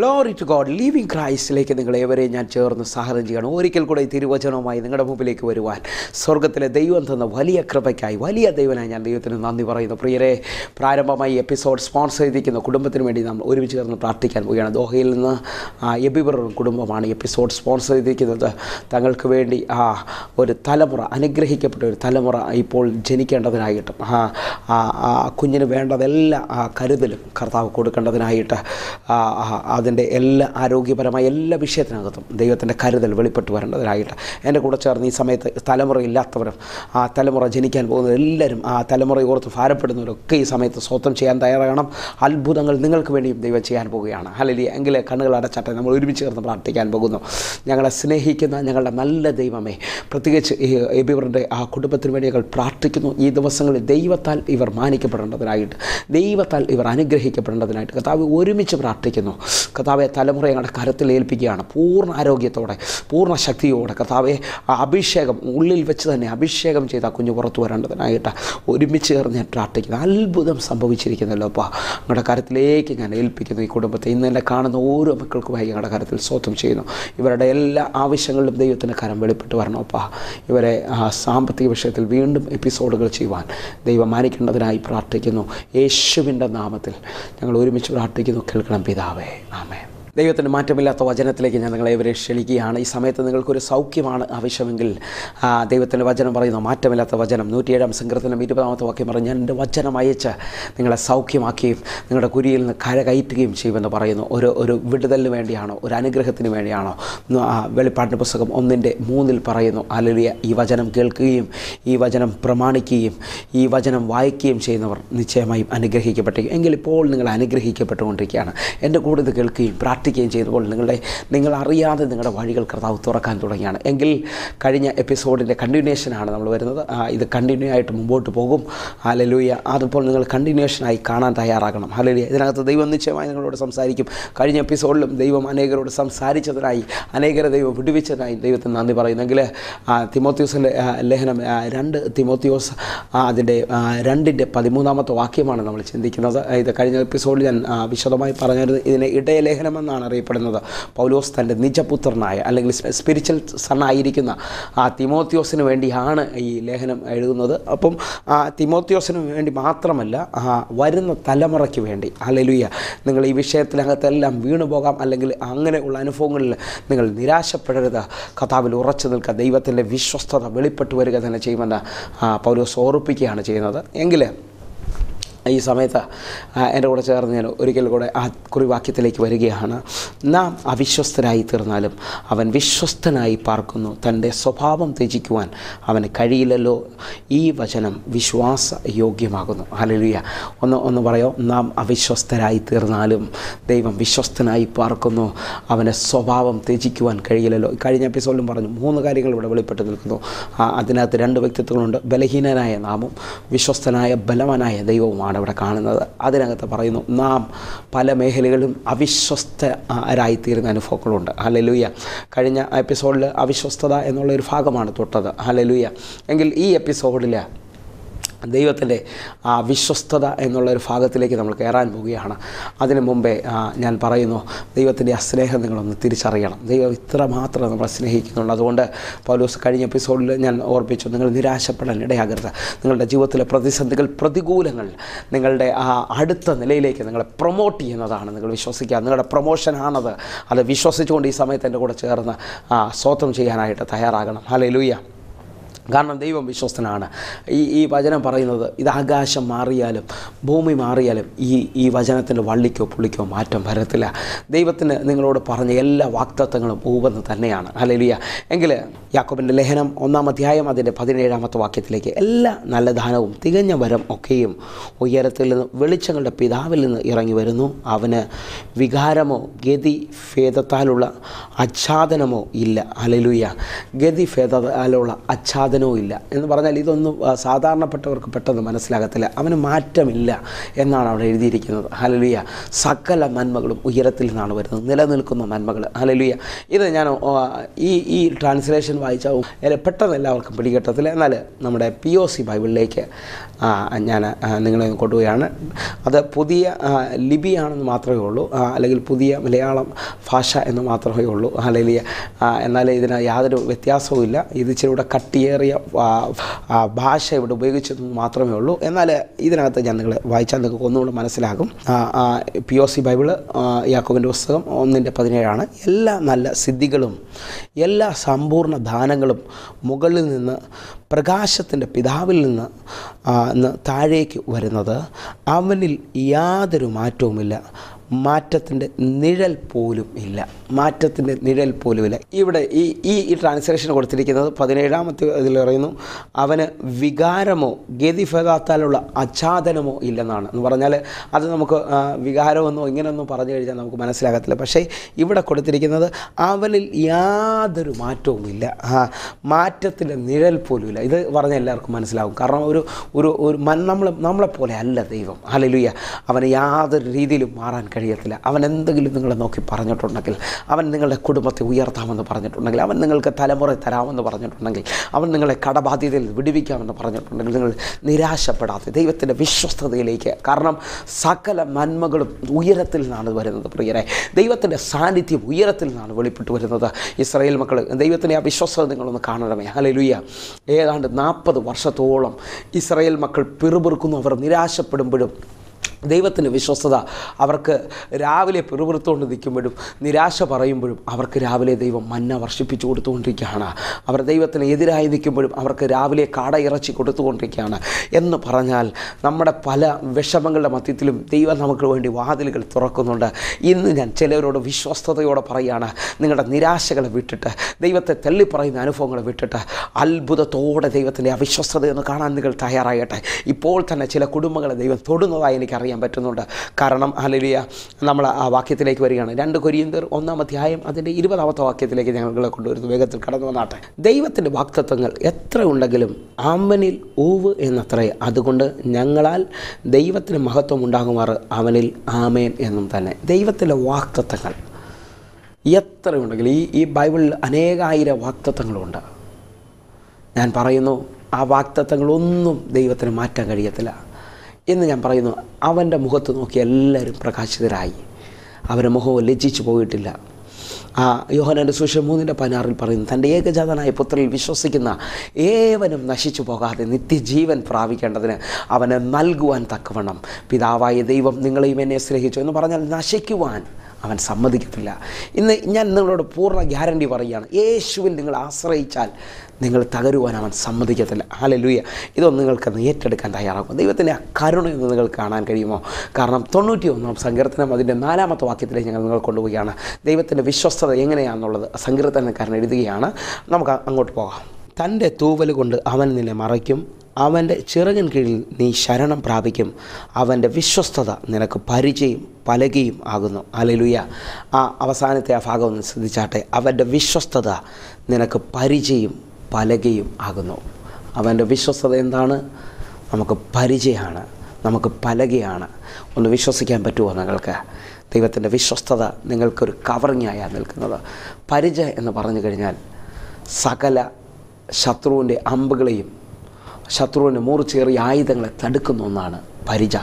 Glory to God living ക്രൈസ്റ്റിലേക്ക് നിങ്ങൾ ഏവരെയും ഞാൻ ചേർന്ന് സഹായം ചെയ്യണം ഒരിക്കൽ കൂടെ ഈ തിരുവചനവുമായി നിങ്ങളുടെ മുമ്പിലേക്ക് വരുവാൻ സ്വർഗത്തിലെ ദൈവം തന്ന വലിയ കൃപയ്ക്കായി വലിയ ദൈവനായി ഞാൻ ദൈവത്തിന് നന്ദി പറയുന്നു പ്രിയരെ പ്രാരംഭമായി എപ്പിസോഡ് സ്പോൺസർ ചെയ്തിരിക്കുന്ന കുടുംബത്തിന് വേണ്ടി നമ്മൾ ഒരുമിച്ച് ചേർന്ന് പ്രാർത്ഥിക്കാൻ പോവുകയാണ് ദോഹയിൽ നിന്ന് എബിബർ കുടുംബമാണ് ഈ എപ്പിസോഡ് സ്പോൺസർ ചെയ്തിരിക്കുന്നത് തങ്ങൾക്ക് വേണ്ടി ആ ഒരു തലമുറ അനുഗ്രഹിക്കപ്പെട്ട ഒരു തലമുറ ഇപ്പോൾ ജനിക്കേണ്ടതിനായിട്ടും ആ ആ ആ കുഞ്ഞിന് വേണ്ടതെല്ലാം ആ കരുതലും കർത്താവ് കൊടുക്കേണ്ടതിനായിട്ട് ആ, ആ, അതിൻ്റെ എല്ലാ ആരോഗ്യപരമായ എല്ലാ വിഷയത്തിനകത്തും ദൈവത്തിൻ്റെ കരുതൽ വെളിപ്പെട്ട് വരേണ്ടതിനായിട്ട് എൻ്റെ കൂടെ ചേർന്ന് ഈ സമയത്ത് തലമുറയില്ലാത്തവരും ആ തലമുറ ജനിക്കാൻ പോകുന്ന എല്ലാവരും ആ തലമുറയെ ഓർത്ത് ഭാരപ്പെടുന്നവരൊക്കെ ഈ സമയത്ത് സ്വന്തം ചെയ്യാൻ തയ്യാറാകണം അത്ഭുതങ്ങൾ നിങ്ങൾക്ക് വേണ്ടിയും ദൈവം ചെയ്യാൻ പോവുകയാണ് അല്ലെങ്കിൽ എങ്കിൽ കണ്ണുകൾ അടച്ചട്ടെ നമ്മൾ ഒരുമിച്ച് ചേർന്ന് പ്രാർത്ഥിക്കാൻ പോകുന്നു ഞങ്ങളെ സ്നേഹിക്കുന്ന ഞങ്ങളുടെ നല്ല ദൈവമേ പ്രത്യേകിച്ച് ഈ എബിവരുടെ ആ കുടുംബത്തിന് വേണ്ടി ഞങ്ങൾ പ്രാർത്ഥിക്കുന്നു ഈ ദിവസങ്ങളിൽ ദൈവത്താൽ ഇവർ മാനിക്കപ്പെടേണ്ടതിനായിട്ട് ദൈവത്താൽ ഇവർ അനുഗ്രഹിക്കപ്പെടേണ്ടതിനായിട്ട് കർത്താവ് ഒരുമിച്ച് പ്രാർത്ഥിക്കുന്നു കർത്താവെ തലമുറ ഞങ്ങളുടെ കരത്തിൽ ഏൽപ്പിക്കുകയാണ് പൂർണ്ണ ആരോഗ്യത്തോടെ പൂർണ്ണ ശക്തിയോടെ കർത്താവെ ആ അഭിഷേകം ഉള്ളിൽ വെച്ച് തന്നെ അഭിഷേകം ചെയ്ത ആ കുഞ്ഞ് പുറത്തു വരേണ്ടതിനായിട്ട് ഒരുമിച്ച് ചേർന്ന് ഞാൻ പ്രാർത്ഥിക്കുന്നു അത്ഭുതം സംഭവിച്ചിരിക്കുന്നല്ലോ അപ്പോൾ ഞങ്ങളുടെ കരത്തിലേക്ക് ഞാൻ ഏൽപ്പിക്കുന്നു ഈ കുടുംബത്തെ ഇന്ന് എന്നെ കാണുന്ന ഓരോ മക്കൾക്കുമായി ഞങ്ങളുടെ കരത്തിൽ സ്വത്വം ചെയ്യുന്നു ഇവരുടെ എല്ലാ ആവശ്യങ്ങളിലും ദൈവത്തിൻ്റെ കരം വെളിപ്പെട്ട് വരണം അപ്പാ ഇവരെ ആ സാമ്പത്തിക വിഷയത്തിൽ വീണ്ടും എപ്പിസോഡുകൾ ചെയ്യുവാൻ ദൈവം മാനിക്കേണ്ടതിനായി പ്രാർത്ഥിക്കുന്നു യേശുവിൻ്റെ നാമത്തിൽ ഞങ്ങൾ ഒരുമിച്ച് പ്രാർത്ഥിക്കുന്നു കേൾക്കണം പിതാവേ ആമേ ദൈവത്തിൻ്റെ മാറ്റമില്ലാത്ത വചനത്തിലേക്ക് ഞാൻ നിങ്ങളെ ഇവരെ ക്ഷണിക്കുകയാണ് ഈ സമയത്ത് നിങ്ങൾക്കൊരു സൗഖ്യമാണ് ആവശ്യമെങ്കിൽ ആ, ദൈവത്തിൻ്റെ വചനം പറയുന്നു മാറ്റമില്ലാത്ത വചനം നൂറ്റിയേഴാം സങ്കീർത്തനം ഇരുപതാമത്തെ വാക്യം പറഞ്ഞു ഞാൻ എൻ്റെ വചനം അയച്ച് നിങ്ങളെ സൗഖ്യമാക്കുകയും നിങ്ങളുടെ കുരിയിൽ നിന്ന് കര കയറ്റുകയും ചെയ്യുമെന്ന് പറയുന്നു ഒരു ഒരു വിടുതലിന് വേണ്ടിയാണോ ഒരു അനുഗ്രഹത്തിന് വേണ്ടിയാണോ ന്ന് ആ വെളിപ്പാടിൻ്റെ പുസ്തകം ഒന്നിൻ്റെ മൂന്നിൽ പറയുന്നു അലലിയ ഈ വചനം കേൾക്കുകയും ഈ വചനം പ്രമാണിക്കുകയും ഈ വചനം വായിക്കുകയും ചെയ്യുന്നവർ നിശ്ചയമായും അനുഗ്രഹിക്കപ്പെട്ടു എങ്കിൽ ഇപ്പോൾ നിങ്ങൾ അനുഗ്രഹിക്കപ്പെട്ടുകൊണ്ടിരിക്കുകയാണ് എൻ്റെ കൂടെ ഇത് കേൾക്കുകയും പ്രാർത്ഥിക്കുകയും ചെയ്തപ്പോൾ നിങ്ങളുടെ നിങ്ങൾ അറിയാതെ നിങ്ങളുടെ വഴികൾ കർത്താവ് തുറക്കാൻ തുടങ്ങിയാണ് എങ്കിൽ കഴിഞ്ഞ എപ്പിസോഡിൻ്റെ കണ്ടിന്യൂഷനാണ് നമ്മൾ വരുന്നത് ആ, ഇത് കണ്ടിന്യൂ ആയിട്ട് മുമ്പോട്ട് പോകും ഹലലൂയ അതുപോലെ നിങ്ങൾ കണ്ടിന്യൂഷനായി കാണാൻ തയ്യാറാകണം ഹലലൂയ ഇതിനകത്ത് ദൈവം നിശ്ചയമായി നിങ്ങളോട് സംസാരിക്കും കഴിഞ്ഞ എപ്പിസോഡിലും ദൈവം അനേകരോട് സംസാരിച്ചതിനായി അനേകരെ ദൈവം വിടുവിച്ചതിനായി ദൈവത്തിന് നന്ദി പറയുന്നെങ്കിൽ തിമോത്യോസിൻ്റെ ലേഖനം ആ, രണ്ട് തിമോത്യോസ് ആ, അതിൻ്റെ ആ, രണ്ടിൻ്റെ പതിമൂന്നാമത്തെ വാക്യമാണ് നമ്മൾ ചിന്തിക്കുന്നത് ഇത് കഴിഞ്ഞ എപ്പിസോഡിൽ ഞാൻ ആ, വിശദമായി പറഞ്ഞിരുന്നത് ഇതിനെ ഇടയലേഖനമെന്നാണ് അറിയപ്പെടുന്നത് പൗലോസ് തൻ്റെ നിജപുത്രനായ അല്ലെങ്കിൽ സ്പിരിച്വൽ സണ്ണായിരിക്കുന്ന ആ തിമോത്യോസിന് വേണ്ടിയാണ് ഈ ലേഖനം എഴുതുന്നത് അപ്പം ആ തിമോത്യോസിന് വേണ്ടി മാത്രമല്ല ആ വരുന്ന തലമുറയ്ക്ക് വേണ്ടി അല്ലെലുയ്യ നിങ്ങൾ ഈ വിഷയത്തിനകത്തെല്ലാം വീണു പോകാം അല്ലെങ്കിൽ അങ്ങനെയുള്ള അനുഭവങ്ങളിൽ നിങ്ങൾ നിരാശപ്പെടരുത് കഥാവിൽ ഉറച്ചു നിൽക്കുക ദൈവത്തിൻ്റെ വിശ്വസ്തത വെളിപ്പെട്ട് വരിക തന്നെ ചെയ്യുമെന്ന് ആ, പൗലോസ് ഓർപ്പിക്കുകയാണ് ചെയ്യുന്നത് എങ്കിൽ ഈ സമയത്ത് ആ, എൻ്റെ കൂടെ ചേർന്ന് ഞാൻ ഒരിക്കൽ കൂടെ ആ കുറിവാക്യത്തിലേക്ക് വരികയാണ് നാം അവിശ്വസ്തരായി തീർന്നാലും അവൻ വിശ്വസ്തനായി പാർക്കുന്നു തൻ്റെ സ്വഭാവം ത്യജിക്കുവാൻ അവന് കഴിയില്ലല്ലോ ഈ വചനം വിശ്വാസ യോഗ്യമാകുന്നു ഹലലുയ ഒന്ന് ഒന്ന് പറയോ നാം അവിശ്വസ്തരായി തീർന്നാലും ദൈവം വിശ്വസ്തനായി പാർക്കുന്നു അവന് സ്വഭാവം ത്യജിക്കുവാൻ കഴിയില്ലല്ലോ കഴിഞ്ഞ എപ്പിസോഡിലും പറഞ്ഞു മൂന്ന് കാര്യങ്ങൾ ഇവിടെ വെളിപ്പെട്ട് നിൽക്കുന്നു ആ, അതിനകത്ത് രണ്ട് വ്യക്തിത്വങ്ങളുണ്ട് ബലഹീനനായ നാമും വിശ്വസ്തനായ ബലവാനായ ദൈവവുമാണ് ഇവിടെ കാണുന്നത് അതിനകത്ത് പറയുന്നു നാം പല മേഖലകളിലും അവിശ്വസ്തരായിത്തീരുന്ന അനുഭവങ്ങളുണ്ട് ഹലലുയ കഴിഞ്ഞ എപ്പിസോഡിൽ അവിശ്വസ്തത എന്നുള്ള ഒരു ഭാഗമാണ് തൊട്ടത് ഹലലുയ എങ്കിൽ ഈ എപ്പിസോഡിൽ ദൈവത്തിൻ്റെ ആ വിശ്വസ്തത എന്നുള്ള ഒരു ഭാഗത്തിലേക്ക് നമ്മൾ കയറാൻ പോവുകയാണ് അതിനു മുമ്പേ ആ, ഞാൻ പറയുന്നു ദൈവത്തിൻ്റെ ആ സ്നേഹം നിങ്ങളൊന്ന് തിരിച്ചറിയണം ദൈവം ഇത്ര മാത്രം നമ്മളെ സ്നേഹിക്കുന്നുണ്ട് അതുകൊണ്ട് പൗലോസ് കഴിഞ്ഞ എപ്പിസോഡിൽ ഞാൻ ഓർപ്പിച്ചു നിങ്ങൾ നിരാശപ്പെടാൻ ഇടയാകരുത് നിങ്ങളുടെ ജീവിതത്തിലെ പ്രതിസന്ധികൾ പ്രതികൂലങ്ങൾ നിങ്ങളുടെ ആ അടുത്ത നിലയിലേക്ക് നിങ്ങളെ പ്രൊമോട്ട് ചെയ്യുന്നതാണ് നിങ്ങൾ വിശ്വസിക്കുക നിങ്ങളുടെ പ്രൊമോഷനാണത് അത് വിശ്വസിച്ചുകൊണ്ട് ഈ സമയത്ത് എൻ്റെ കൂടെ ചേർന്ന് ആ, സ്തോത്രം ചെയ്യാനായിട്ട് തയ്യാറാകണം ഹലേ കാരണം ദൈവം വിശ്വസ്തനാണ് ഈ ഈ വചനം പറയുന്നത് ഇത് ആകാശം മാറിയാലും ഭൂമി മാറിയാലും ഈ ഈ വചനത്തിൻ്റെ വള്ളിക്കോ പുള്ളിക്കോ മാറ്റം വരത്തില്ല ദൈവത്തിന് നിങ്ങളോട് പറഞ്ഞ എല്ലാ വാക്തത്വങ്ങളും ഊവെന്ന് തന്നെയാണ് ഹലലിയ എങ്കിൽ യാക്കോബിൻ്റെ ലേഖനം ഒന്നാം അധ്യായം അതിൻ്റെ പതിനേഴാമത്തെ വാക്യത്തിലേക്ക് എല്ലാ നല്ല ദാനവും തികഞ്ഞ വരം ഒക്കെയും ഉയരത്തിൽ നിന്ന് വെളിച്ചങ്ങളുടെ പിതാവിൽ നിന്ന് ഇറങ്ങി വരുന്നു അവന് വികാരമോ ഗതി ഭേദത്താലുള്ള ആച്ഛാദനമോ ഇല്ല ഹലലുയ ഗതി ഭേദത്താലുള്ള ആച്ഛാദനവും ഇല്ല എന്ന് പറഞ്ഞാൽ ഇതൊന്നും ആ, സാധാരണപ്പെട്ടവർക്ക് പെട്ടെന്ന് മനസ്സിലാകത്തില്ല അവന് മാറ്റമില്ല എന്നാണ് അവിടെ എഴുതിയിരിക്കുന്നത് ഹലലുയ സകല നന്മകളും ഉയരത്തിൽ നിന്നാണ് വരുന്നത് നിലനിൽക്കുന്ന നന്മകൾ ഹലലുയ ഇത് ഞാൻ ആ, ഈ ഈ ട്രാൻസ്ലേഷൻ വായിച്ചാൽ പെട്ടെന്ന് എല്ലാവർക്കും പിടികിട്ടത്തില്ല എന്നാൽ നമ്മുടെ പി ഒ സി ബൈബിളിലേക്ക് ആ, ഞാൻ ആ, നിങ്ങളെ ഒന്ന് കൊണ്ടുപോവുകയാണ് അത് പുതിയ ആ, ലിപിയാണെന്ന് മാത്രമേ ഉള്ളൂ ആ, അല്ലെങ്കിൽ പുതിയ മലയാളം ഭാഷ എന്ന് മാത്രമേ ഉള്ളൂ അല്ലെങ്കിൽ എന്നാൽ ഇതിന് യാതൊരു വ്യത്യാസവും ഇല്ല ഇത് ഇച്ചിരി കൂടെ കട്ടിയേറിയ ആ, ആ, ഭാഷ ഇവിടെ ഉപയോഗിച്ചെന്ന് മാത്രമേ ഉള്ളൂ എന്നാൽ ഇതിനകത്ത് ഞാൻ നിങ്ങളെ വായിച്ചാൽ നിങ്ങൾക്ക് ഒന്നുകൂടെ മനസ്സിലാകും പി ഒ സി ബൈബിള് ആ, യാക്കോബിൻ്റെ പുസ്തകം ഒന്നിൻ്റെ പതിനേഴാണ് എല്ലാ നല്ല സിദ്ധികളും എല്ലാ സമ്പൂർണ്ണ ദാനങ്ങളും മുകളിൽ നിന്ന് പ്രകാശത്തിൻ്റെ പിതാവിൽ നിന്ന് ആ, ന്ന് താഴേക്ക് വരുന്നത് അവനിൽ യാതൊരു മാറ്റവുമില്ല മാറ്റത്തിൻ്റെ നിഴൽ പോലും ഇല്ല മാറ്റത്തിൻ്റെ നിഴൽ പോലും ഇല്ല ഇവിടെ ഈ ഈ ഈ ട്രാൻസ്ലേഷൻ കൊടുത്തിരിക്കുന്നത് പതിനേഴാമത്തെ ഇതിൽ പറയുന്നു അവന് വികാരമോ ഗതിഭേദത്താലുള്ള അച്ഛാദനമോ ഇല്ലെന്നാണ് എന്ന് പറഞ്ഞാൽ അത് നമുക്ക് ആ, വികാരമെന്നോ ഇങ്ങനെയൊന്നും പറഞ്ഞു കഴിഞ്ഞാൽ നമുക്ക് മനസ്സിലാകത്തില്ല പക്ഷേ ഇവിടെ കൊടുത്തിരിക്കുന്നത് അവനിൽ യാതൊരു മാറ്റവുമില്ല ആ മാറ്റത്തിൻ്റെ നിഴൽ പോലുമില്ല ഇത് പറഞ്ഞാൽ എല്ലാവർക്കും മനസ്സിലാവും കാരണം ഒരു ഒരു ഒരു മൻ നമ്മൾ നമ്മളെപ്പോലെ അല്ല ദൈവം ഹല്ലേലൂയ അവന് യാതൊരു രീതിയിലും മാറാൻ കഴിയത്തില്ല അവൻ എന്തെങ്കിലും നിങ്ങളെ നോക്കി പറഞ്ഞിട്ടുണ്ടെങ്കിൽ അവൻ നിങ്ങളുടെ കുടുംബത്തെ ഉയർത്താമെന്ന് പറഞ്ഞിട്ടുണ്ടെങ്കിൽ അവൻ നിങ്ങൾക്ക് തലമുറ തരാമെന്ന് പറഞ്ഞിട്ടുണ്ടെങ്കിൽ അവൻ നിങ്ങളെ കടബാധ്യതയിൽ വിടുവിക്കാമെന്ന് പറഞ്ഞിട്ടുണ്ടെങ്കിൽ നിങ്ങൾ നിരാശപ്പെടാതെ ദൈവത്തിൻ്റെ വിശ്വസ്തതയിലേക്ക് കാരണം സകല നന്മകളും ഉയരത്തിൽ നിന്നാണ് വരുന്നത് പ്രിയരെ ദൈവത്തിൻ്റെ സാന്നിധ്യം ഉയരത്തിൽ നിന്നാണ് വെളിപ്പെട്ട് വരുന്നത് ഇസ്രായേൽ മക്കൾ ദൈവത്തിൻ്റെ ആ വിശ്വസ്തത നിങ്ങളൊന്ന് കാണണമേ ഹല്ലേലൂയ ഏതാണ്ട് നാൽപ്പത് വർഷത്തോളം ഇസ്രായേൽ മക്കൾ പിറുപിറുക്കുന്നു അവർ നിരാശപ്പെടുമ്പോഴും ദൈവത്തിൻ്റെ വിശ്വസ്തത അവർക്ക് രാവിലെ പിറുപിറുത്തുകൊണ്ട് നിൽക്കുമ്പോഴും നിരാശ പറയുമ്പോഴും അവർക്ക് രാവിലെ ദൈവം മന്ന വർഷിപ്പിച്ചു കൊടുത്തുകൊണ്ടിരിക്കുകയാണ് അവർ ദൈവത്തിന് എതിരായി നിൽക്കുമ്പോഴും അവർക്ക് രാവിലെ കാട ഇറച്ചി കൊടുത്തുകൊണ്ടിരിക്കുകയാണ് എന്ന് പറഞ്ഞാൽ നമ്മുടെ പല വിഷമങ്ങളുടെ മധ്യത്തിലും ദൈവം നമുക്ക് വേണ്ടി വാതിലുകൾ തുറക്കുന്നുണ്ട് ഇന്ന് ഞാൻ ചിലവരോട് വിശ്വസ്തയോടെ പറയുകയാണ് നിങ്ങളുടെ നിരാശകളെ വിട്ടിട്ട് ദൈവത്തെ തള്ളിപ്പറയുന്ന അനുഭവങ്ങളെ വിട്ടിട്ട് അത്ഭുതത്തോടെ ദൈവത്തിൻ്റെ അവിശ്വസ്തതയൊന്ന് കാണാൻ നിങ്ങൾ തയ്യാറാകട്ടെ ഇപ്പോൾ തന്നെ ചില കുടുംബങ്ങളെ ദൈവം തൊടുന്നതായി എനിക്കറിയാൻ പറ്റുന്നുണ്ട് കാരണം ഹല്ലേലൂയ നമ്മൾ ആ വാക്യത്തിലേക്ക് വരികയാണ് രണ്ട് കൊരിയന്തർ ഒന്നാം അധ്യായം അതിൻ്റെ ഇരുപതാമത്തെ വാക്യത്തിലേക്ക് ഞങ്ങളെ കൊണ്ടുവരുന്നു വേഗത്തിൽ കടന്നു വന്നാട്ടെ ദൈവത്തിൻ്റെ വാക്തത്വങ്ങൾ എത്ര ഉണ്ടെങ്കിലും ആമനിൽ ഊവ് എന്നത്രേ അതുകൊണ്ട് ഞങ്ങളാൽ ദൈവത്തിന് മഹത്വം ഉണ്ടാകുമാറ് അവനിൽ ആമേൻ എന്നും തന്നെ ദൈവത്തിൻ്റെ വാക്തത്വങ്ങൾ എത്രയുണ്ടെങ്കിലും ഈ ഈ ബൈബിളിൽ അനേകായിരം വാക്തത്വങ്ങളുണ്ട് ഞാൻ പറയുന്നു ആ വാക്തത്വങ്ങളൊന്നും ദൈവത്തിന് മാറ്റാൻ കഴിയത്തില്ല എന്ന് ഞാൻ പറയുന്നു അവൻ്റെ മുഖത്ത് നോക്കി എല്ലാവരും പ്രകാശിതരായി അവരുടെ മുഖവും ലജ്ജിച്ചു പോയിട്ടില്ല ആ യോഹനൻ്റെ സുഷം മൂന്നിൻ്റെ പതിനാറിൽ പറയുന്നു തൻ്റെ ഏകജാതനായ പുത്രനിൽ വിശ്വസിക്കുന്ന ഏവനും നശിച്ചു പോകാതെ നിത്യജീവൻ പ്രാപിക്കേണ്ടതിന് അവന് നൽകുവാൻ തക്കവണ്ണം പിതാവായ ദൈവം നിങ്ങളെയും എന്നെ സ്നേഹിച്ചു എന്ന് പറഞ്ഞാൽ നശിക്കുവാൻ അവൻ സമ്മതിക്കത്തില്ല ഇന്ന് ഞാൻ നിങ്ങളോട് പൂർണ്ണ ഗ്യാരണ്ടി പറയുകയാണ് യേശുവിൽ നിങ്ങൾ ആശ്രയിച്ചാൽ നിങ്ങൾ തകരുവാൻ അവൻ സമ്മതിക്കത്തില്ല ഹാലലൂയ ഇതൊന്നും നിങ്ങൾക്ക് ഏറ്റെടുക്കാൻ തയ്യാറാക്കും ദൈവത്തിൻ്റെ ആ കരുണയൊന്ന് നിങ്ങൾക്ക് കാണാൻ കഴിയുമോ കാരണം തൊണ്ണൂറ്റി ഒന്നാം സങ്കീർത്തനം അതിൻ്റെ നാലാമത്തെ വാക്യത്തിലേക്ക് ഞങ്ങൾ നിങ്ങൾ കൊണ്ടുപോവുകയാണ് ദൈവത്തിൻ്റെ വിശ്വസ്തത എങ്ങനെയാണെന്നുള്ളത് സങ്കീർത്തനക്കാരൻ എഴുതുകയാണ് നമുക്ക് അങ്ങോട്ട് പോകാം തൻ്റെ തൂവൽ കൊണ്ട് അവൻ നിന്നെ മറയ്ക്കും അവൻ്റെ ചിറകിൻ കീഴിൽ നീ ശരണം പ്രാപിക്കും അവൻ്റെ വിശ്വസ്തത നിനക്ക് പരിചയം പലകയും ആകുന്നു അലലുയ ആ അവസാനത്തെ ആ ഭാഗം ഒന്ന് ശ്രദ്ധിച്ചാട്ടെ അവൻ്റെ വിശ്വസ്തത നിനക്ക് പരിചയം പലകയും ആകുന്നു അവൻ്റെ വിശ്വസ്തത എന്താണ് നമുക്ക് പരിചയമാണ് നമുക്ക് പലകയാണ് ഒന്ന് വിശ്വസിക്കാൻ പറ്റുമോ നിങ്ങൾക്ക് ദൈവത്തിൻ്റെ വിശ്വസ്തത നിങ്ങൾക്കൊരു കവറിങ്ങായാണ് നിൽക്കുന്നത് പരിചയം എന്ന് പറഞ്ഞു കഴിഞ്ഞാൽ സകല ശത്രുവിൻ്റെ അമ്പുകളെയും ശത്രുവിൻ്റെ മൂർച്ചേറിയ ആയുധങ്ങളെ തടുക്കുന്ന ഒന്നാണ് പരിച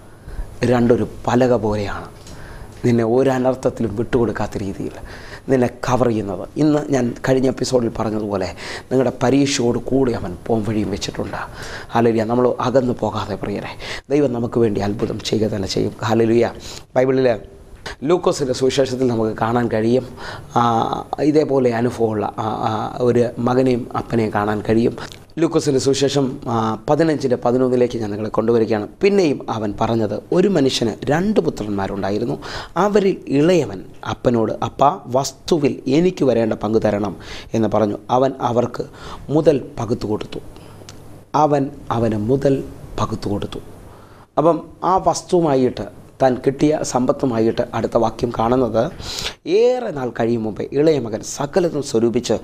രണ്ടൊരു പലക പോലെയാണ് നിന്നെ ഒരു അനർത്ഥത്തിലും വിട്ടുകൊടുക്കാത്ത രീതിയിൽ നിന്നെ കവർ ചെയ്യുന്നത് ഇന്ന് ഞാൻ കഴിഞ്ഞ എപ്പിസോഡിൽ പറഞ്ഞതുപോലെ നിങ്ങളുടെ പരീക്ഷയോട് കൂടി അവൻ പോം വഴിയും വെച്ചിട്ടുണ്ട് ഹാലലിയ നമ്മൾ അകന്നു പോകാതെ പ്രിയരെ ദൈവം നമുക്ക് വേണ്ടി അത്ഭുതം ചെയ്യുക തന്നെ ചെയ്യും ഹാലലിയ ബൈബിളിൽ ലൂക്കോസിൻ്റെ സുവിശേഷത്തിൽ നമുക്ക് കാണാൻ കഴിയും ആ, ഇതേപോലെ അനുഭവമുള്ള ആ, ആ, ഒരു മകനെയും അപ്പനെയും കാണാൻ കഴിയും ലൂക്കോസിൻ്റെ സുവിശേഷം ആ, പതിനഞ്ചിൻ്റെ പതിനൊന്നിലേക്ക് ഞാൻ നിങ്ങളെ കൊണ്ടുവരികയാണ് പിന്നെയും അവൻ പറഞ്ഞത് ഒരു മനുഷ്യന് രണ്ട് പുത്രന്മാരുണ്ടായിരുന്നു അവരിൽ ഇളയവൻ അപ്പനോട് അപ്പ വസ്തുവിൽ എനിക്ക് വരേണ്ട പങ്കു തരണം എന്ന് പറഞ്ഞു അവൻ അവർക്ക് മുതൽ പകുത്തു കൊടുത്തു അവൻ അവന് മുതൽ പകുത്തു കൊടുത്തു അപ്പം ആ വസ്തുവുമായിട്ട് താൻ കിട്ടിയ സമ്പത്തുമായിട്ട് അടുത്ത വാക്യം കാണുന്നത് ഏറെ നാൾ കഴിയും മുമ്പേ ഇളയ മകൻ സകലതും സ്വരൂപിച്ച്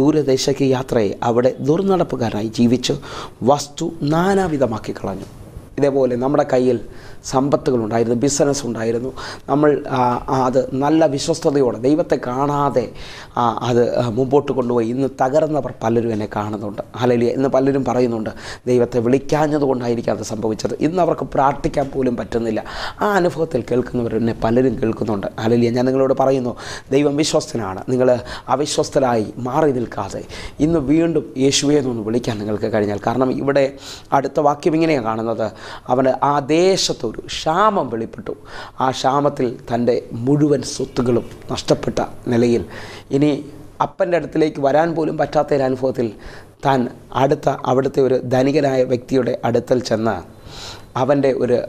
ദൂരദേശയ്ക്ക് യാത്രയെ അവിടെ ദുർനടപ്പുകാരനായി ജീവിച്ച് വസ്തു നാനാവിധമാക്കി കളഞ്ഞു ഇതേപോലെ നമ്മുടെ കയ്യിൽ സമ്പത്തുകളുണ്ടായിരുന്നു ബിസിനസ് ഉണ്ടായിരുന്നു നമ്മൾ ആ, ആ, അത് നല്ല വിശ്വസ്തയോടെ ദൈവത്തെ കാണാതെ ആ, അത് ആ, മുമ്പോട്ട് കൊണ്ടുപോയി ഇന്ന് തകർന്നവർ പലരും എന്നെ കാണുന്നുണ്ട് അല്ലെങ്കിൽ ഇന്ന് പലരും പറയുന്നുണ്ട് ദൈവത്തെ വിളിക്കാഞ്ഞത് കൊണ്ടായിരിക്കും അത് സംഭവിച്ചത് ഇന്ന് അവർക്ക് പ്രാർത്ഥിക്കാൻ പോലും പറ്റുന്നില്ല ആ അനുഭവത്തിൽ കേൾക്കുന്നവർ എന്നെ പലരും കേൾക്കുന്നുണ്ട് അല്ലെങ്കിൽ ഞാൻ നിങ്ങളോട് പറയുന്നു ദൈവം വിശ്വസ്തനാണ് നിങ്ങൾ അവിശ്വസ്തരായി മാറി നിൽക്കാതെ ഇന്ന് വീണ്ടും യേശുവെ എന്നൊന്ന് വിളിക്കാൻ നിങ്ങൾക്ക് കഴിഞ്ഞാൽ കാരണം ഇവിടെ അടുത്ത വാക്യം ഇങ്ങനെയാണ് കാണുന്നത് അവന് ആ ദേശത്തൊരു ക്ഷാമം വെളിപ്പെട്ടു ആ ക്ഷാമത്തിൽ തൻ്റെ മുഴുവൻ സ്വത്തുകളും നഷ്ടപ്പെട്ട നിലയിൽ ഇനി അപ്പൻ്റെ അടുത്തിലേക്ക് വരാൻ പോലും പറ്റാത്ത ഒരു അനുഭവത്തിൽ താൻ അടുത്ത അവിടുത്തെ ഒരു ധനികനായ വ്യക്തിയുടെ അടുത്തൽ ചെന്ന് അവൻ്റെ ഒരു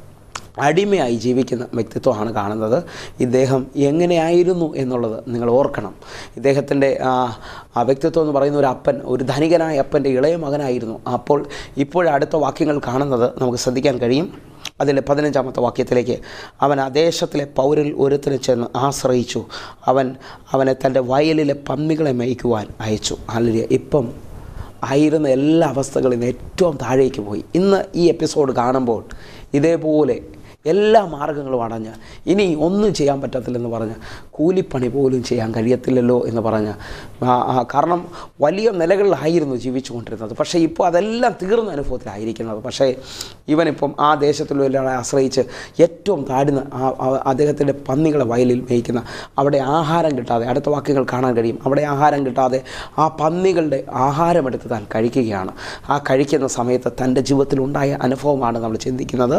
അടിമയായി ജീവിക്കുന്ന വ്യക്തിത്വമാണ് കാണുന്നത് ഇദ്ദേഹം എങ്ങനെയായിരുന്നു എന്നുള്ളത് നിങ്ങൾ ഓർക്കണം ഇദ്ദേഹത്തിൻ്റെ ആ ആ വ്യക്തിത്വം എന്ന് പറയുന്ന ഒരു അപ്പൻ ഒരു ധനികനായ അപ്പൻ്റെ ഇളയ മകനായിരുന്നു അപ്പോൾ ഇപ്പോഴടുത്ത വാക്യങ്ങൾ കാണുന്നത് നമുക്ക് ശ്രദ്ധിക്കാൻ കഴിയും അതിലെ പതിനഞ്ചാമത്തെ വാക്യത്തിലേക്ക് അവൻ ആ ദേശത്തിലെ പൗരിൽ ഒരുത്തിന് ചെന്ന് ആശ്രയിച്ചു അവൻ അവനെ തൻ്റെ വയലിലെ പന്നികളെ മേയ്ക്കുവാൻ അയച്ചു അല്ലെങ്കിൽ ഇപ്പം ആയിരുന്ന എല്ലാ അവസ്ഥകളിൽ നിന്ന് ഏറ്റവും താഴേക്ക് പോയി ഇന്ന് ഈ എപ്പിസോഡ് കാണുമ്പോൾ ഇതേപോലെ എല്ലാ മാർഗങ്ങളും അടഞ്ഞ് ഇനി ഒന്നും ചെയ്യാൻ പറ്റത്തില്ലെന്ന് പറഞ്ഞ് കൂലിപ്പണി പോലും ചെയ്യാൻ കഴിയത്തില്ലല്ലോ എന്ന് പറഞ്ഞ് ആ- ആ കാരണം വലിയ നിലകളിലായിരുന്നു ജീവിച്ചുകൊണ്ടിരുന്നത് പക്ഷേ ഇപ്പോൾ അതെല്ലാം തീർന്ന അനുഭവത്തിലായിരിക്കുന്നത് പക്ഷേ ഇവനിപ്പം ആ ദേശത്തിലൊരാളെ ആശ്രയിച്ച് ഏറ്റവും താഴ്ന്ന ആ ആ- അദ്ദേഹത്തിൻ്റെ പന്നികളെ വയലിൽ മേയ്ക്കുന്ന അവിടെ ആഹാരം കിട്ടാതെ അടുത്ത വാക്യങ്ങൾ കാണാൻ കഴിയും അവിടെ ആഹാരം കിട്ടാതെ ആ പന്നികളുടെ ആഹാരമെടുത്ത് താൻ കഴിക്കുകയാണ് ആ കഴിക്കുന്ന സമയത്ത് തൻ്റെ ജീവിതത്തിലുണ്ടായ അനുഭവമാണ് നമ്മൾ ചിന്തിക്കുന്നത്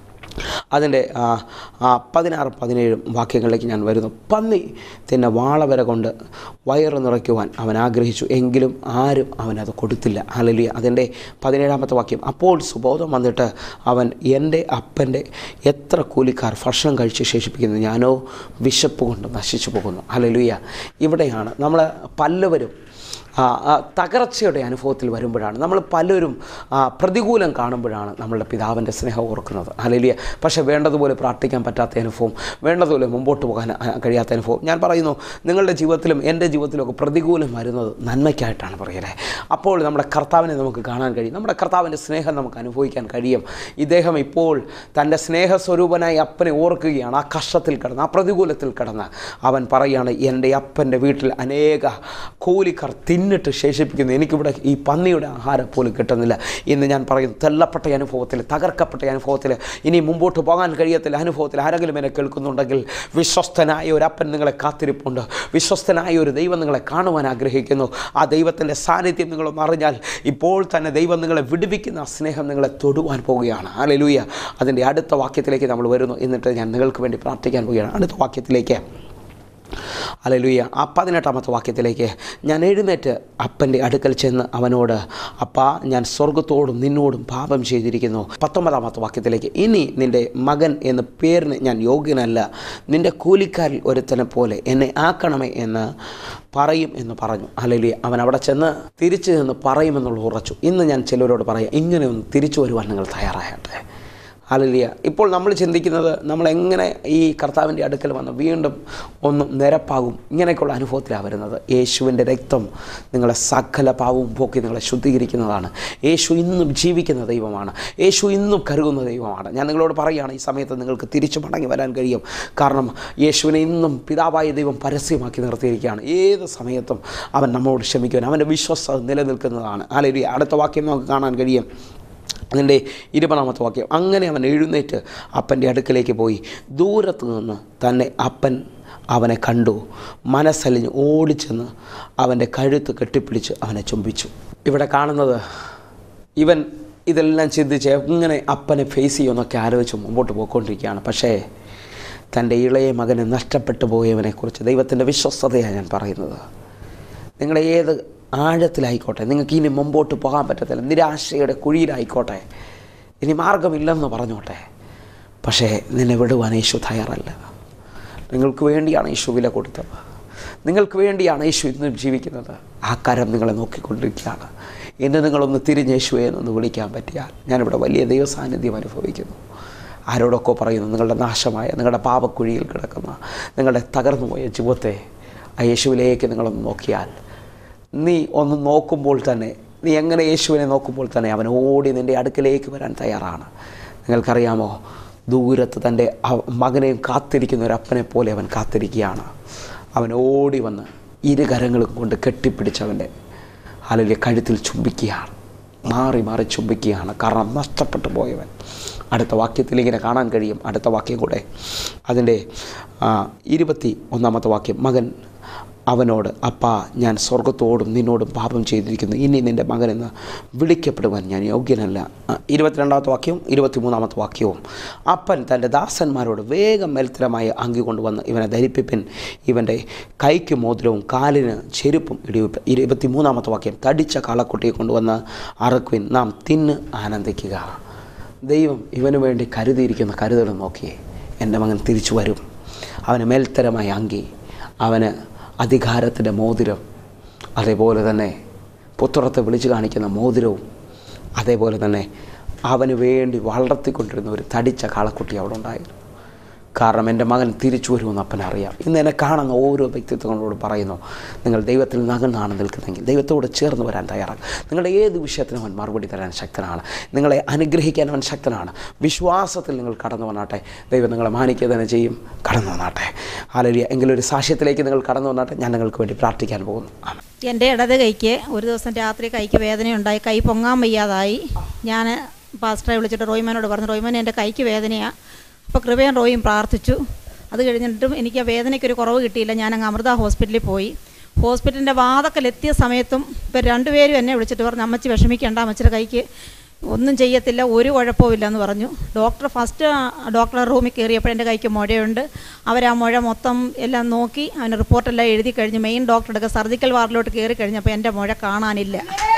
അതിൻ്റെ ആ, ആ പതിനാറും പതിനേഴും വാക്യങ്ങളിലേക്ക് ഞാൻ വരുന്നു പന്നി തിന്നെ വാളവര കൊണ്ട് വയറ് നിറയ്ക്കുവാൻ അവൻ ആഗ്രഹിച്ചു എങ്കിലും ആരും അവനത് കൊടുത്തില്ല ഹലലിയ അതിൻ്റെ പതിനേഴാമത്തെ വാക്യം അപ്പോൾ സുബോധം വന്നിട്ട് അവൻ എൻ്റെ അപ്പൻ്റെ എത്ര കൂലിക്കാർ ഭക്ഷണം കഴിച്ച് ശേഷിപ്പിക്കുന്നു ഞാനോ വിശപ്പ് കൊണ്ട് നശിച്ചു പോകുന്നു ഹലലുയ ഇവിടെയാണ് നമ്മൾ പല്ലവരും ആ, ആ, തകർച്ചയുടെ അനുഭവത്തിൽ വരുമ്പോഴാണ് നമ്മൾ പലരും ആ, പ്രതികൂലം കാണുമ്പോഴാണ് നമ്മളുടെ പിതാവിൻ്റെ സ്നേഹം ഓർക്കുന്നത് അല്ലെലിയ പക്ഷേ വേണ്ടതുപോലെ പ്രാർത്ഥിക്കാൻ പറ്റാത്ത അനുഭവം വേണ്ടതുപോലെ മുമ്പോട്ട് പോകാൻ ആ, കഴിയാത്ത അനുഭവം ഞാൻ പറയുന്നു നിങ്ങളുടെ ജീവിതത്തിലും എൻ്റെ ജീവിതത്തിലൊക്കെ പ്രതികൂലം വരുന്നത് നന്മയ്ക്കായിട്ടാണ് പറയലേ അപ്പോൾ നമ്മുടെ കർത്താവിനെ നമുക്ക് കാണാൻ കഴിയും നമ്മുടെ കർത്താവിൻ്റെ സ്നേഹം നമുക്ക് അനുഭവിക്കാൻ കഴിയും ഇദ്ദേഹം ഇപ്പോൾ തൻ്റെ സ്നേഹസ്വരൂപനായി അപ്പനെ ഓർക്കുകയാണ് ആ കഷ്ടത്തിൽ കിടന്ന് ആ പ്രതികൂലത്തിൽ കിടന്ന് അവൻ പറയുകയാണ് എൻ്റെ അപ്പൻ്റെ വീട്ടിൽ അനേക കൂലിക്കാർ തിന്നിട്ട് ശേഷിപ്പിക്കുന്നു എനിക്കിവിടെ ഈ പന്നിയുടെ ആഹാരം പോലും കിട്ടുന്നില്ല ഇന്ന് ഞാൻ പറയുന്നു തെല്ലപ്പെട്ട അനുഭവത്തിൽ തകർക്കപ്പെട്ട അനുഭവത്തിൽ ഇനി മുമ്പോട്ട് പോകാൻ കഴിയത്തില്ല അനുഭവത്തിൽ ആരെങ്കിലും എന്നെ കേൾക്കുന്നുണ്ടെങ്കിൽ വിശ്വസ്തനായ ഒരു അപ്പൻ നിങ്ങളെ കാത്തിരിപ്പുണ്ട് വിശ്വസ്തനായ ഒരു ദൈവം നിങ്ങളെ കാണുവാൻ ആഗ്രഹിക്കുന്നു ആ ദൈവത്തിൻ്റെ സാന്നിധ്യം നിങ്ങളൊന്ന് അറിഞ്ഞാൽ ഇപ്പോൾ തന്നെ ദൈവം നിങ്ങളെ വിടുവിക്കുന്ന ആ സ്നേഹം നിങ്ങളെ തൊടുവാൻ പോവുകയാണ് അലലൂയ അതിൻ്റെ അടുത്ത വാക്യത്തിലേക്ക് നമ്മൾ വരുന്നു എന്നിട്ട് ഞാൻ നിങ്ങൾക്ക് വേണ്ടി പ്രാർത്ഥിക്കാൻ പോവുകയാണ് അടുത്ത വാക്യത്തിലേക്ക് അലലുയ്യ ആ പതിനെട്ടാമത്തെ വാക്യത്തിലേക്ക് ഞാൻ എഴുന്നേറ്റ് അപ്പൻ്റെ അടുക്കൽ ചെന്ന് അവനോട് അപ്പാ ഞാൻ സ്വർഗത്തോടും നിന്നോടും പാപം ചെയ്തിരിക്കുന്നു പത്തൊമ്പതാമത്തെ വാക്യത്തിലേക്ക് ഇനി നിൻ്റെ മകൻ എന്ന പേരിന് ഞാൻ യോഗ്യനല്ല നിൻ്റെ കൂലിക്കാരിൽ ഒരുത്തനെ പോലെ എന്നെ ആക്കണമേ എന്ന് പറയും എന്ന് പറഞ്ഞു അലലിയ അവൻ അവിടെ ചെന്ന് തിരിച്ചു നിന്ന് പറയുമെന്നുള്ള ഉറച്ചു ഇന്ന് ഞാൻ ചിലരോട് പറയാം ഇങ്ങനെ ഒന്ന് തിരിച്ചു വരുവാൻ നിങ്ങൾ തയ്യാറാകട്ടെ അലലിയ ഇപ്പോൾ നമ്മൾ ചിന്തിക്കുന്നത് നമ്മൾ എങ്ങനെ ഈ കർത്താവിൻ്റെ അടുക്കൽ വന്ന് വീണ്ടും ഒന്ന് നിരപ്പാകും ഇങ്ങനെയൊക്കെയുള്ള അനുഭവത്തിലാണ് വരുന്നത് യേശുവിൻ്റെ രക്തം നിങ്ങളെ സകല പാവവും പോക്കി നിങ്ങളെ ശുദ്ധീകരിക്കുന്നതാണ് യേശു ഇന്നും ജീവിക്കുന്ന ദൈവമാണ് യേശു ഇന്നും കരുതുന്ന ദൈവമാണ് ഞാൻ നിങ്ങളോട് പറയുകയാണ് ഈ സമയത്ത് നിങ്ങൾക്ക് തിരിച്ചു മടങ്ങി വരാൻ കഴിയും കാരണം യേശുവിനെ ഇന്നും പിതാവായ ദൈവം പരസ്യമാക്കി നിർത്തിയിരിക്കുകയാണ് ഏത് സമയത്തും അവൻ നമ്മോട് ക്ഷമിക്കുവാൻ അവൻ്റെ വിശ്വസ്ത നിലനിൽക്കുന്നതാണ് അലരിയ അടുത്ത വാക്യം നമുക്ക് കാണാൻ കഴിയും അതിൻ്റെ ഇരുപതാമത്തെ വാക്യം അങ്ങനെ അവൻ എഴുന്നേറ്റ് അപ്പൻ്റെ അടുക്കലേക്ക് പോയി ദൂരത്ത് നിന്ന് തന്നെ അപ്പൻ അവനെ കണ്ടു മനസ്സലിഞ്ഞ് ഓടിച്ചെന്ന് അവൻ്റെ കഴുത്ത് കെട്ടിപ്പിടിച്ച് അവനെ ചുംബിച്ചു ഇവിടെ കാണുന്നത് ഇവൻ ഇതെല്ലാം ചിന്തിച്ച് എങ്ങനെ അപ്പനെ ഫേസ് ചെയ്യുമെന്നൊക്കെ ആലോചിച്ച് മുമ്പോട്ട് പോയിക്കൊണ്ടിരിക്കുകയാണ് പക്ഷേ തൻ്റെ ഇളയ മകനെ നഷ്ടപ്പെട്ടു പോയവനെക്കുറിച്ച് ദൈവത്തിൻ്റെ വിശ്വസ്തതയാണ് ഞാൻ പറയുന്നത് നിങ്ങൾ ഏത് ആഴത്തിലായിക്കോട്ടെ നിങ്ങൾക്ക് ഇനി മുമ്പോട്ട് പോകാൻ പറ്റത്തില്ല നിരാശയുടെ കുഴിയിലായിക്കോട്ടെ ഇനി മാർഗമില്ലെന്ന് പറഞ്ഞോട്ടെ പക്ഷേ നിന്നെ വിടുവാൻ യേശു തയ്യാറല്ല നിങ്ങൾക്ക് വേണ്ടിയാണ് യേശു വില കൊടുത്തത് നിങ്ങൾക്ക് വേണ്ടിയാണ് യേശു ഇന്നും ജീവിക്കുന്നത് ആ കരം നിങ്ങളെ നോക്കിക്കൊണ്ടിരിക്കുകയാണ് ഇന്ന് നിങ്ങളൊന്ന് തിരിഞ്ഞ് യേശുവെ എന്നൊന്ന് വിളിക്കാൻ പറ്റിയാൽ ഞാനിവിടെ വലിയ ദൈവസാന്നിധ്യം അനുഭവിക്കുന്നു ആരോടൊക്കെ പറയുന്നു നിങ്ങളുടെ നാശമായ നിങ്ങളുടെ പാപക്കുഴിയിൽ കിടക്കുന്ന നിങ്ങളുടെ തകർന്നു പോയ ജീവിതത്തെ ആ യേശുവിലേക്ക് നിങ്ങളൊന്ന് നോക്കിയാൽ നീ ഒന്ന് നോക്കുമ്പോൾ തന്നെ നീ എങ്ങനെ യേശുവിനെ നോക്കുമ്പോൾ തന്നെ അവൻ ഓടി നിൻ്റെ അടുക്കലേക്ക് വരാൻ തയ്യാറാണ് നിങ്ങൾക്കറിയാമോ ദൂരത്ത് തൻ്റെ അ- മകനെയും കാത്തിരിക്കുന്ന ഒരു അപ്പനെ പോലെ അവൻ കാത്തിരിക്കുകയാണ് അവൻ ഓടി വന്ന് ഇരു കരങ്ങളും കൊണ്ട് കെട്ടിപ്പിടിച്ചവൻ്റെ അല്ലെങ്കിൽ കഴുത്തിൽ ചുംബിക്കുകയാണ് മാറി മാറി ചുംബിക്കുകയാണ് കാരണം നഷ്ടപ്പെട്ടു പോയവൻ അടുത്ത വാക്യത്തിൽ ഇങ്ങനെ കാണാൻ കഴിയും അടുത്ത വാക്യം കൂടെ അതിൻ്റെ ആ, ഇരുപത്തി ഒന്നാമത്തെ വാക്യം മകൻ അവനോട് അപ്പാ ഞാൻ സ്വർഗത്തോടും നിന്നോടും പാപം ചെയ്തിരിക്കുന്നു ഇനി നിൻ്റെ മകനെന്ന് വിളിക്കപ്പെടുവാൻ ഞാൻ യോഗ്യനല്ല ആ, ഇരുപത്തിരണ്ടാമത്തെ വാക്യവും ഇരുപത്തിമൂന്നാമത്തെ വാക്യവും അപ്പൻ തൻ്റെ ദാസന്മാരോട് വേഗം മേൽത്തരമായ അങ്കി കൊണ്ടുവന്ന് ഇവനെ ധരിപ്പിപ്പിൻ ഇവൻ്റെ കൈക്ക് മോതിരവും കാലിന് ചെരുപ്പും ഇടിവിപ്പ് ഇരുപത്തിമൂന്നാമത്തെ വാക്യം തടിച്ച കാളക്കുട്ടിയെ കൊണ്ടുവന്ന് അറക്കുവിൻ നാം തിന്ന് ആനന്ദിക്കുക ദൈവം ഇവന് വേണ്ടി കരുതിയിരിക്കുന്ന കരുതൽ നോക്കിയേ എൻ്റെ മകൻ തിരിച്ചു വരും അവന് മേൽത്തരമായ അങ്കി അവന് അധികാരത്തിൻ്റെ മോതിരം അതേപോലെ തന്നെ പുത്രത്തെ വിളിച്ചു കാണിക്കുന്ന മോതിരവും അതേപോലെ തന്നെ അവന് വേണ്ടി വളർത്തിക്കൊണ്ടിരുന്ന ഒരു തടിച്ച കാളക്കുട്ടി അവിടെ ഉണ്ടായിരുന്നു കാരണം എൻ്റെ മകൻ തിരിച്ചു വരുമെന്ന് അപ്പൻ അറിയാം ഇന്ന് എന്നെ കാണുന്ന ഓരോ വ്യക്തിത്വങ്ങളോട് പറയുന്നു നിങ്ങൾ ദൈവത്തിൽ നകന്നാണ് നിൽക്കുന്നെങ്കിൽ ദൈവത്തോട് ചേർന്ന് വരാൻ തയ്യാറാണ് നിങ്ങളുടെ ഏത് വിഷയത്തിനും അവൻ മറുപടി തരാൻ ശക്തനാണ് നിങ്ങളെ അനുഗ്രഹിക്കാൻ അവൻ ശക്തനാണ് വിശ്വാസത്തിൽ നിങ്ങൾ കടന്നു വന്നാട്ടെ ദൈവം നിങ്ങളെ മാനിക്കുക തന്നെ ചെയ്യും കടന്നു വന്നാട്ടെ ആലരിയ എങ്കിലും ഒരു സാക്ഷ്യത്തിലേക്ക് നിങ്ങൾ കടന്നു വന്നാട്ടെ ഞാൻ നിങ്ങൾക്ക് വേണ്ടി പ്രാർത്ഥിക്കാൻ പോകുന്നു ആമേൻ. എൻ്റെ ഇടത് കൈക്ക് ഒരു ദിവസം രാത്രി കൈക്ക് വേദനയുണ്ടായി കൈ പൊങ്ങാൻ വയ്യാതായി ഞാൻ പാസ്റ്ററെ വിളിച്ചിട്ട് റോയ്മനോട് പറഞ്ഞു റോയ്മൻ എൻ്റെ കൈക്ക് വേദനയാണ് അപ്പോൾ കൃപയും റോയും പ്രാർത്ഥിച്ചു അത് കഴിഞ്ഞിട്ടും എനിക്ക് ആ വേദനയ്ക്കൊരു കുറവ് കിട്ടിയില്ല ഞാൻ അങ്ങ് അമൃത ഹോസ്പിറ്റലിൽ പോയി ഹോസ്പിറ്റലിൻ്റെ വാതക്കലെത്തിയ സമയത്തും ഇപ്പം രണ്ടുപേരും എന്നെ വിളിച്ചിട്ട് പറഞ്ഞു അമ്മച്ചി വിഷമിക്കേണ്ട അമ്മച്ചിയുടെ കൈക്ക് ഒന്നും ചെയ്യത്തില്ല ഒരു കുഴപ്പമില്ല എന്ന് പറഞ്ഞു ഡോക്ടർ ഫസ്റ്റ് ഡോക്ടറെ റൂമിൽ കയറിയപ്പോൾ എൻ്റെ കൈക്ക് മുഴയുണ്ട് അവർ ആ മുഴ മൊത്തം എല്ലാം നോക്കി അവന് റിപ്പോർട്ടെല്ലാം എഴുതി കഴിഞ്ഞ് മെയിൻ ഡോക്ടറുടെ സർജിക്കൽ വാർഡിലോട്ട് കയറി കഴിഞ്ഞപ്പോൾ എൻ്റെ മുഴ കാണാനില്ല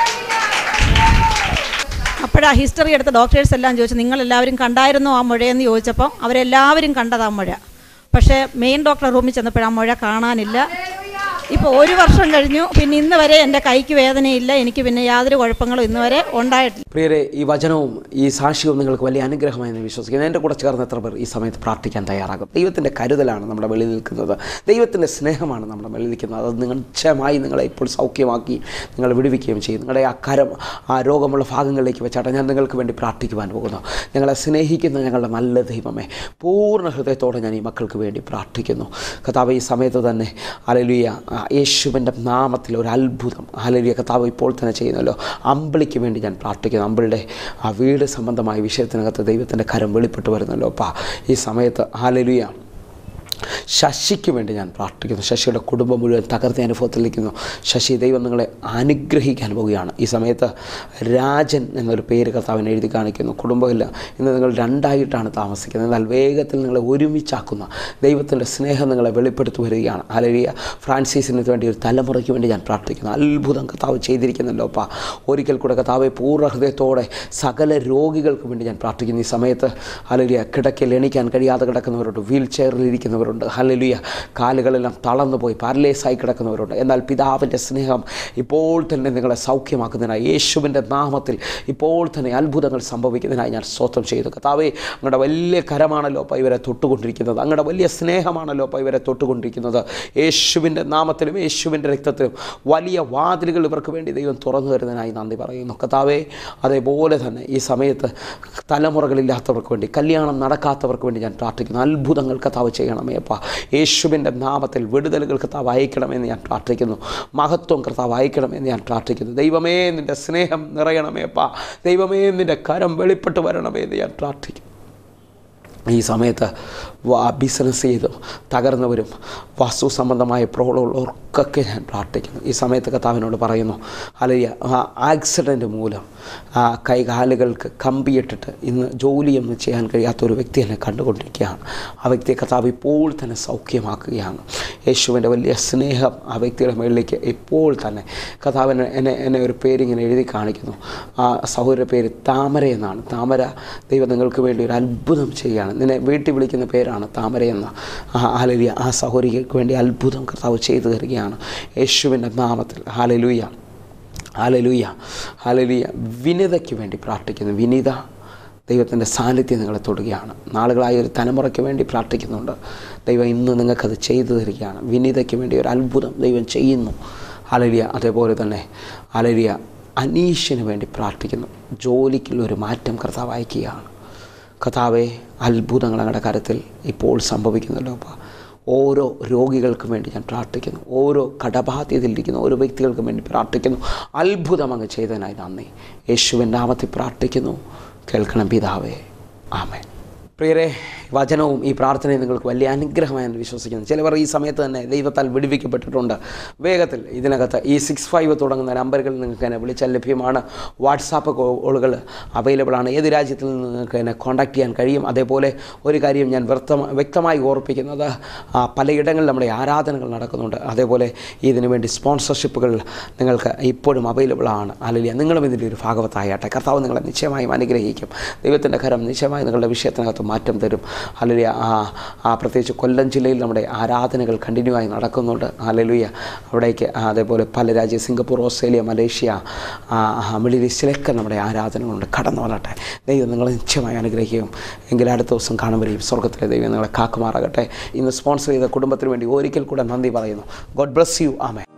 അപ്പോഴാ ഹിസ്റ്ററി എടുത്ത ഡോക്ടേഴ്സ് എല്ലാം ചോദിച്ചു നിങ്ങളെല്ലാവരും കണ്ടായിരുന്നോ ആ മുഴയെന്ന് ചോദിച്ചപ്പോൾ അവരെല്ലാവരും കണ്ടത് ആ മുഴ പക്ഷേ മെയിൻ ഡോക്ടറെ റൂമിൽ ചെന്നപ്പോൾ ആ മുഴ കാണാനില്ല ഇപ്പോൾ ഒരു വർഷം കഴിഞ്ഞു പിന്നെ ഇന്ന് വരെ എൻ്റെ കൈക്ക് വേദനയില്ല എനിക്ക് പിന്നെ യാതൊരു കുഴപ്പങ്ങളും ഇന്ന് വരെ ഉണ്ടായിട്ടില്ല പ്രിയരെ ഈ വചനവും ഈ സാക്ഷ്യവും നിങ്ങൾക്ക് വലിയ അനുഗ്രഹമായി എന്ന് വിശ്വസിക്കുന്നു എൻ്റെ കൂടെ ചേർന്ന് എത്ര പേർ ഈ സമയത്ത് പ്രാർത്ഥിക്കാൻ തയ്യാറാകും ദൈവത്തിൻ്റെ കരുതലാണ് നമ്മുടെ വെളിയിൽ നിൽക്കുന്നത് ദൈവത്തിൻ്റെ സ്നേഹമാണ് നമ്മുടെ വെളിയിൽ നിൽക്കുന്നത് അത് നിങ്ങൾ നിശ്ചയമായി നിങ്ങളെ ഇപ്പോൾ സൗഖ്യമാക്കി നിങ്ങളെ വിടുവിക്കുകയും ചെയ്യും നിങ്ങളുടെ ആ കരം ആ രോഗമുള്ള ഭാഗങ്ങളിലേക്ക് വെച്ചാട്ടെ ഞാൻ നിങ്ങൾക്ക് വേണ്ടി പ്രാർത്ഥിക്കുവാൻ പോകുന്നു ഞങ്ങളെ സ്നേഹിക്കുന്ന ഞങ്ങളുടെ നല്ല ദൈവമേ പൂർണ്ണ ഹൃദയത്തോടെ ഞാൻ ഈ മക്കൾക്ക് വേണ്ടി പ്രാർത്ഥിക്കുന്നു കഥാവ് ഈ സമയത്ത് തന്നെ അലലിയ യേശുവിൻ്റെ നാമത്തിൽ ഒരു അത്ഭുതം അലലിയ കഥാവ് ഇപ്പോൾ തന്നെ ചെയ്യുന്നല്ലോ അമ്പിളിക്ക് വേണ്ടി ഞാൻ പ്രാർത്ഥിക്കുന്നു അമ്പിളിയുടെ ആ വീട് സംബന്ധമായ വിഷയത്തിനകത്ത് ദൈവത്തിൻ്റെ കരം വെളിപ്പെട്ട് വരുന്നല്ലോ അപ്പാ ഈ സമയത്ത് ഹാലലിയ ശശിക്ക് വേണ്ടി ഞാൻ പ്രാർത്ഥിക്കുന്നു ശശിയുടെ കുടുംബം മുഴുവൻ തകർത്ത അനുഭവത്തിലിരിക്കുന്നു ശശി ദൈവം നിങ്ങളെ അനുഗ്രഹിക്കാൻ പോവുകയാണ് ഈ സമയത്ത് രാജൻ എന്നൊരു പേര് കർത്താവിന് എഴുതി കാണിക്കുന്നു കുടുംബമില്ല ഇന്ന് നിങ്ങൾ രണ്ടായിട്ടാണ് താമസിക്കുന്നത് എന്നാൽ വേഗത്തിൽ നിങ്ങളെ ഒരുമിച്ചാക്കുന്ന ദൈവത്തിൻ്റെ സ്നേഹം നിങ്ങളെ വെളിപ്പെടുത്തി വരികയാണ് അലരിയ ഫ്രാൻസിസിന് വേണ്ടി ഒരു തലമുറയ്ക്ക് വേണ്ടി ഞാൻ പ്രാർത്ഥിക്കുന്നു അത്ഭുതം കർത്താവ് ചെയ്തിരിക്കുന്നല്ലോ അപ്പാ ഒരിക്കൽ കൂടെ കർത്താവെ പൂർണ്ണ ഹൃദയത്തോടെ സകല രോഗികൾക്ക് വേണ്ടി ഞാൻ പ്രാർത്ഥിക്കുന്നു ഈ സമയത്ത് അലരിയ കിടക്കയിൽ എണീക്കാൻ കഴിയാതെ കിടക്കുന്നവരുണ്ട് വീൽ ചെയറിൽ ഇരിക്കുന്നവരുണ്ട് ഹലലിയ കാലുകളെല്ലാം തളർന്നു പോയി പാരലേസായി കിടക്കുന്നവരുണ്ട് എന്നാൽ പിതാവിൻ്റെ സ്നേഹം ഇപ്പോൾ തന്നെ നിങ്ങളെ സൗഖ്യമാക്കുന്നതിനായി യേശുവിൻ്റെ നാമത്തിൽ ഇപ്പോൾ തന്നെ അത്ഭുതങ്ങൾ സംഭവിക്കുന്നതിനായി ഞാൻ സ്വത്തം ചെയ്തു കർത്താവേ അങ്ങയുടെ വലിയ കരമാണല്ലോ അപ്പോൾ ഇവരെ തൊട്ടുകൊണ്ടിരിക്കുന്നത് അങ്ങയുടെ വലിയ സ്നേഹമാണല്ലോ അപ്പോൾ ഇവരെ തൊട്ടുകൊണ്ടിരിക്കുന്നത് യേശുവിൻ്റെ നാമത്തിലും യേശുവിൻ്റെ രക്തത്തിലും വലിയ വാതിലുകൾ ഇവർക്ക് വേണ്ടി ദൈവം തുറന്നു തരുന്നതിനായി നന്ദി പറയുന്നു കർത്താവേ അതേപോലെ തന്നെ ഈ സമയത്ത് തലമുറകളില്ലാത്തവർക്ക് വേണ്ടി കല്യാണം നടക്കാത്തവർക്ക് വേണ്ടി ഞാൻ പ്രാർത്ഥിക്കുന്നു അത്ഭുതങ്ങൾ കർത്താവ് ചെയ്യണമേ അപ്പ യേശുവിൻ്റെ നാമത്തിൽ വിടുതലുകൾ കർത്താവ് അയക്കണമെന്ന് ഞാൻ പ്രാർത്ഥിക്കുന്നു മഹത്വം കർത്താവ് അയക്കണമെന്ന് ഞാൻ പ്രാർത്ഥിക്കുന്നു ദൈവമേ നിൻ്റെ സ്നേഹം നിറയണമേ അപ്പ ദൈവമേ നിൻ്റെ കരം വെളിപ്പെട്ട് വരണമേ എന്ന് ഞാൻ പ്രാർത്ഥിക്കുന്നു ഈ സമയത്ത് വാ ബിസിനസ് ചെയ്ത് തകർന്നവരും വസ്തു സംബന്ധമായ പ്രോബ്ലമുള്ളവർക്കൊക്കെ ഞാൻ പ്രാർത്ഥിക്കുന്നു ഈ സമയത്ത് കർത്താവിനോട് പറയുന്നു അല്ലെങ്കിൽ ആ ആക്സിഡൻറ്റ് മൂലം ആ കൈകാലുകൾക്ക് കമ്പിയിട്ടിട്ട് ഇന്ന് ജോലിയൊന്നും ചെയ്യാൻ കഴിയാത്ത ഒരു വ്യക്തി എന്നെ കണ്ടുകൊണ്ടിരിക്കുകയാണ് ആ വ്യക്തിയെ കർത്താവ് ഇപ്പോൾ തന്നെ സൗഖ്യമാക്കുകയാണ് യേശുവിൻ്റെ വലിയ സ്നേഹം ആ വ്യക്തിയുടെ മുകളിലേക്ക് ഇപ്പോൾ തന്നെ കർത്താവിന് എന്നെ എന്നെ ഒരു പേരിങ്ങനെ എഴുതി കാണിക്കുന്നു ആ സഹോദര പേര് താമര എന്നാണ് താമര ദൈവം നിങ്ങൾക്ക് വേണ്ടി ഒരു അത്ഭുതം ചെയ്യുകയാണ് നിന്നെ വീട്ടിൽ വിളിക്കുന്ന പേരാണ് താമര എന്ന ആ ഹാലലിയ ആ സഹോദരിക്ക് വേണ്ടി അത്ഭുതം കർത്താവ് ചെയ്തു തരികയാണ് യേശുവിൻ്റെ നാമത്തിൽ ഹാലലൂയ ഹാലലൂയ ഹാലലൂയ വിനിതയ്ക്ക് വേണ്ടി പ്രാർത്ഥിക്കുന്നു വിനിത ദൈവത്തിൻ്റെ സാന്നിധ്യം നിങ്ങളെ തൊടുകയാണ് നാളുകളായി ഒരു തലമുറയ്ക്ക് വേണ്ടി പ്രാർത്ഥിക്കുന്നുണ്ട് ദൈവം ഇന്ന് നിങ്ങൾക്കത് ചെയ്തു തരികയാണ് വിനീതയ്ക്ക് വേണ്ടി ഒരു അത്ഭുതം ദൈവം ചെയ്യുന്നു അലരിയ അതേപോലെ തന്നെ അലരിയ അനീഷിന് വേണ്ടി പ്രാർത്ഥിക്കുന്നു ജോലിക്കുള്ള ഒരു മാറ്റം കർത്താവ് അയക്കുകയാണ് കഥാവെ അത്ഭുതങ്ങൾ ഞങ്ങളുടെ കരത്തിൽ ഇപ്പോൾ സംഭവിക്കുന്നല്ലോ അപ്പ ഓരോ രോഗികൾക്കും വേണ്ടി ഞാൻ പ്രാർത്ഥിക്കുന്നു ഓരോ കടബാധ്യതയിലിരിക്കുന്ന ഓരോ വ്യക്തികൾക്കും വേണ്ടി പ്രാർത്ഥിക്കുന്നു അത്ഭുതം അങ്ങ് ചെയ്തതിനായി നന്ദി യേശുവിൻ നാമത്തിൽ പ്രാർത്ഥിക്കുന്നു കേൾക്കണം പിതാവേ ആമേൻ പ്രിയരെ വചനവും ഈ പ്രാർത്ഥനയും നിങ്ങൾക്ക് വലിയ അനുഗ്രഹമായി ഞാൻ വിശ്വസിക്കുന്നു ചിലവർ ഈ സമയത്ത് തന്നെ ദൈവത്താൽ വിടുവിക്കപ്പെട്ടിട്ടുണ്ട് വേഗത്തിൽ ഇതിനകത്ത് ഈ സിക്സ് ഫൈവ് തുടങ്ങുന്ന നമ്പറുകൾ നിങ്ങൾക്ക് എന്നെ വിളിച്ചാൽ ലഭ്യമാണ് വാട്സാപ്പ് കോളുകൾ അവൈലബിൾ ആണ് ഏത് രാജ്യത്തിൽ നിന്ന് നിങ്ങൾക്ക് എന്നെ കോൺടാക്ട് ചെയ്യാൻ കഴിയും അതേപോലെ ഒരു കാര്യം ഞാൻ വ്യക്തമ വ്യക്തമായി ഓർപ്പിക്കുന്നത് ആ, പലയിടങ്ങളിൽ നമ്മുടെ ആരാധനകൾ നടക്കുന്നുണ്ട് അതേപോലെ ഇതിനു വേണ്ടി സ്പോൺസർഷിപ്പുകൾ നിങ്ങൾക്ക് ഇപ്പോഴും അവൈലബിൾ ആണ് അല്ലെങ്കിൽ നിങ്ങളും ഇതിൻ്റെ ഒരു ഭാഗവത്തായാട്ടെ കർത്താവ് നിങ്ങളെ നിശ്ചയമായും അനുഗ്രഹിക്കും ദൈവത്തിൻ്റെ കരം നിശ്ചയമായി നിങ്ങളുടെ വിഷയത്തിനകത്ത് മാറ്റം തരും അല്ലെങ്കിൽ ആ ആ പ്രത്യേകിച്ച് കൊല്ലം ജില്ലയിൽ നമ്മുടെ ആരാധനകൾ കണ്ടിന്യൂ ആയി നടക്കുന്നുണ്ട് ഹല്ലേലൂയ അവിടേക്ക് ആ, അതേപോലെ പല രാജ്യം സിംഗപ്പൂർ ഓസ്ട്രേലിയ മലേഷ്യ ആ, ആ, മിഡിൽ ഈസ്റ്റിലൊക്കെ നമ്മുടെ ആരാധനകളുണ്ട് കടന്നു വരട്ടെ ദൈവം നിങ്ങളെ നിശ്ചയമായി അനുഗ്രഹിക്കും എങ്കിൽ അടുത്ത ദിവസം കാണുമ്പോഴേക്കും സ്വർഗത്തിലെ ദൈവം നിങ്ങളെ കാക്കുമാറാകട്ടെ ഇന്ന് സ്പോൺസർ ചെയ്ത കുടുംബത്തിന് വേണ്ടി ഒരിക്കൽ കൂടെ നന്ദി പറയുന്നു ഗോഡ് ബ്ലസ് യു ആമേ